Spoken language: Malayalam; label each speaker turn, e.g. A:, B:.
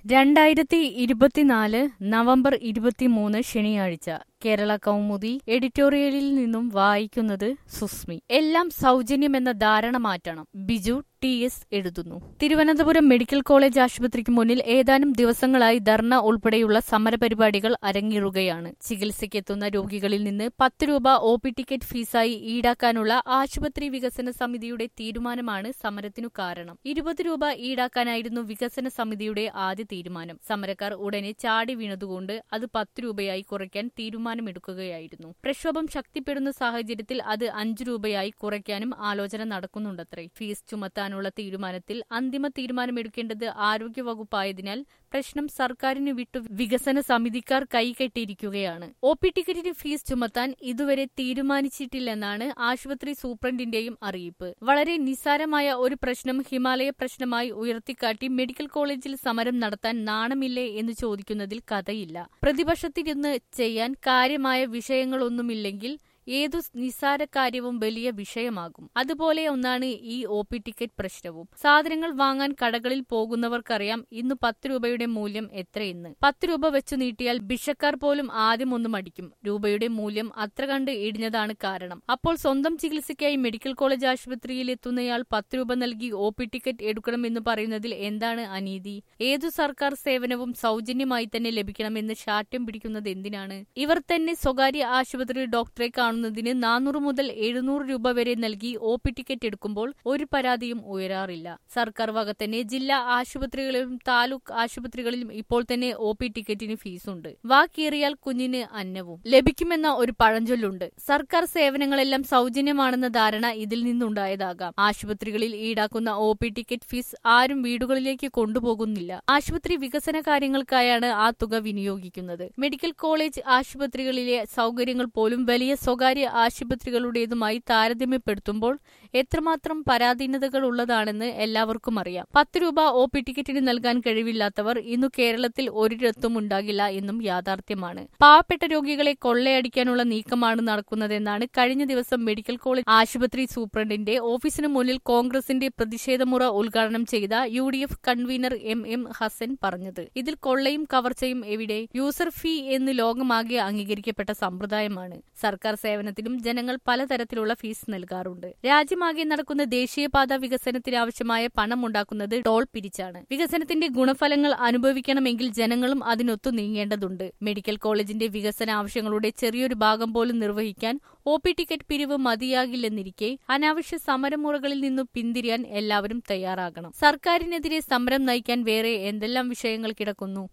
A: രണ്ടായിരത്തി ഇരുപത്തിനാല് നവംബർ ഇരുപത്തിമൂന്ന് ശനിയാഴ്ച കേരള കൗമുദി എഡിറ്റോറിയലിൽ നിന്നും വായിക്കുന്നത് സുസ്മി എല്ലാം സൗജന്യമെന്ന ധാരണ മാറ്റണം ബിജു ടി എസ് എഴുതുന്നു തിരുവനന്തപുരം മെഡിക്കൽ കോളേജ് ആശുപത്രിക്ക് മുന്നിൽ ഏതാനും ദിവസങ്ങളായി ധർണ ഉൾപ്പെടെയുള്ള സമരപരിപാടികൾ അരങ്ങേറുകയാണ് ചികിത്സയ്ക്കെത്തുന്ന രോഗികളിൽ നിന്ന് പത്ത് രൂപ ഒ പി ടിക്കറ്റ് ഫീസായി ഈടാക്കാനുള്ള ആശുപത്രി വികസന സമിതിയുടെ തീരുമാനമാണ് സമരത്തിനു കാരണം ഇരുപത് രൂപ ഈടാക്കാനായിരുന്നു വികസന സമിതിയുടെ ആദ്യ തീരുമാനം സമരക്കാർ ഉടനെ ചാടി വീണതുകൊണ്ട് അത് പത്ത് രൂപയായി കുറയ്ക്കാൻ തീരുമാനമെടുക്കുകയായിരുന്നു പ്രക്ഷോഭം ശക്തിപ്പെടുന്ന സാഹചര്യത്തിൽ അത് അഞ്ചു രൂപയായി കുറയ്ക്കാനും ആലോചന നടക്കുന്നുണ്ടത്രേ ഫീസ് ചുമത്താനുള്ള തീരുമാനത്തിൽ അന്തിമ തീരുമാനമെടുക്കേണ്ടത് ആരോഗ്യവകുപ്പായതിനാൽ പ്രശ്നം സർക്കാരിന് വിട്ടു വികസന സമിതിക്കാർ കൈകെട്ടിയിരിക്കുകയാണ് ഒ പി ടിക്കറ്റിന് ഫീസ് ചുമത്താൻ ഇതുവരെ തീരുമാനിച്ചിട്ടില്ലെന്നാണ് ആശുപത്രി സൂപ്രണ്ടിന്റെയും അറിയിപ്പ് വളരെ നിസ്സാരമായ ഒരു പ്രശ്നം ഹിമാലയ പ്രശ്നമായി ഉയർത്തിക്കാട്ടി മെഡിക്കൽ കോളേജിൽ സമരം നടത്താൻ നാണമില്ലേ എന്ന് ചോദിക്കുന്നതിൽ കഥയില്ല പ്രതിപക്ഷത്തിരുന്ന് ചെയ്യാൻ കാര്യമായ വിഷയങ്ങളൊന്നുമില്ലെങ്കിൽ ഏതു നിസ്സാര കാര്യവും വലിയ വിഷയമാകും അതുപോലെ ഒന്നാണ് ഈ ഒ പി ടിക്കറ്റ് പ്രശ്നവും സാധനങ്ങൾ വാങ്ങാൻ കടകളിൽ പോകുന്നവർക്കറിയാം ഇന്ന് പത്ത് രൂപയുടെ മൂല്യം എത്രയെന്ന് പത്ത് രൂപ വെച്ചു നീട്ടിയാൽ ഭിക്ഷക്കാർ പോലും ആദ്യം ഒന്ന് മടിക്കും രൂപയുടെ മൂല്യം അത്ര കണ്ട് ഇടിഞ്ഞതാണ് കാരണം അപ്പോൾ സ്വന്തം ചികിത്സയ്ക്കായി മെഡിക്കൽ കോളേജ് ആശുപത്രിയിൽ എത്തുന്നയാൾ പത്ത് രൂപ നൽകി ഒ പി ടിക്കറ്റ് എടുക്കണമെന്ന് പറയുന്നതിൽ എന്താണ് അനീതി ഏതു സർക്കാർ സേവനവും സൗജന്യമായി തന്നെ ലഭിക്കണമെന്ന് ശാഠ്യം പിടിക്കുന്നത് എന്തിനാണ് ഇവർ തന്നെ സ്വകാര്യ ആശുപത്രി ഡോക്ടറെ കാണുന്നതിന് നാനൂറ് മുതൽ എഴുന്നൂറ് രൂപ വരെ നൽകി ഒ പി ടിക്കറ്റ് എടുക്കുമ്പോൾ ഒരു പരാതിയും ഉയരാറില്ല സർക്കാർ വക തന്നെ ജില്ലാ ആശുപത്രികളിലും താലൂക്ക് ആശുപത്രികളിലും ഇപ്പോൾ തന്നെ ഒ പി ടിക്കറ്റിന് ഫീസുണ്ട് വാക്കീറിയാൽ കുഞ്ഞിന് അന്നവും ലഭിക്കുമെന്ന ഒരു പഴഞ്ചൊല്ലുണ്ട് സർക്കാർ സേവനങ്ങളെല്ലാം സൗജന്യമാണെന്ന ധാരണ ഇതിൽ നിന്നുണ്ടായതാകാം ആശുപത്രികളിൽ ഈടാക്കുന്ന ഒ പി ടിക്കറ്റ് ഫീസ് ആരും വീടുകളിലേക്ക് കൊണ്ടുപോകുന്നില്ല ആശുപത്രി വികസന കാര്യങ്ങൾക്കായാണ് ആ തുക വിനിയോഗിക്കുന്നത് മെഡിക്കൽ കോളേജ് ആശുപത്രികളിലെ സൗകര്യങ്ങൾ പോലും വലിയ സ്വകാര്യ ആശുപത്രികളുടേതുമായി താരതമ്യപ്പെടുത്തുമ്പോൾ എത്രമാത്രം പരാധീനതകൾ ഉള്ളതാണെന്ന് എല്ലാവർക്കും അറിയാം പത്ത് രൂപ ഒ പി ടിക്കറ്റിന് നൽകാൻ കഴിവില്ലാത്തവർ ഇന്നു കേരളത്തിൽ ഒരിടത്തും ഉണ്ടാകില്ല എന്നും യാഥാർത്ഥ്യമാണ് പാവപ്പെട്ട രോഗികളെ കൊള്ളയടിക്കാനുള്ള നീക്കമാണ് നടക്കുന്നതെന്നാണ് കഴിഞ്ഞ ദിവസം മെഡിക്കൽ കോളേജ് ആശുപത്രി സൂപ്രണ്ടിന്റെ ഓഫീസിന് മുന്നിൽ കോൺഗ്രസിന്റെ പ്രതിഷേധമുറ ഉദ്ഘാടനം ചെയ്ത U D F convener M M Hasan പറഞ്ഞത് ഇതിൽ കൊള്ളയും കവർച്ചയും എവിടെ യൂസർ ഫീ എന്ന് ലോകമാകെ അംഗീകരിക്കപ്പെട്ട സമ്പ്രദായമാണ് സർക്കാർ സേവനത്തിലും ജനങ്ങൾ പലതരത്തിലുള്ള ഫീസ് നൽകാറുണ്ട് രാജ്യമാകെ നടക്കുന്ന ദേശീയപാത വികസനത്തിനാവശ്യമായ പണം ഉണ്ടാക്കുന്നത് ടോൾ പിരിച്ചാണ് വികസനത്തിന്റെ ഗുണഫലങ്ങൾ അനുഭവിക്കണമെങ്കിൽ ജനങ്ങളും അതിനൊത്തു നീങ്ങേണ്ടതുണ്ട് മെഡിക്കൽ കോളേജിന്റെ വികസന ആവശ്യങ്ങളുടെ ചെറിയൊരു ഭാഗം പോലും നിർവഹിക്കാൻ ഒ പി ടിക്കറ്റ് പിരിവ് മതിയാകില്ലെന്നിരിക്കെ അനാവശ്യ സമരമുറകളിൽ നിന്നു പിന്തിരിയാൻ എല്ലാവരും തയ്യാറാകണം സർക്കാരിനെതിരെ സമരം നയിക്കാൻ വേറെ എന്തെല്ലാം വിഷയങ്ങൾ കിടക്കുന്നു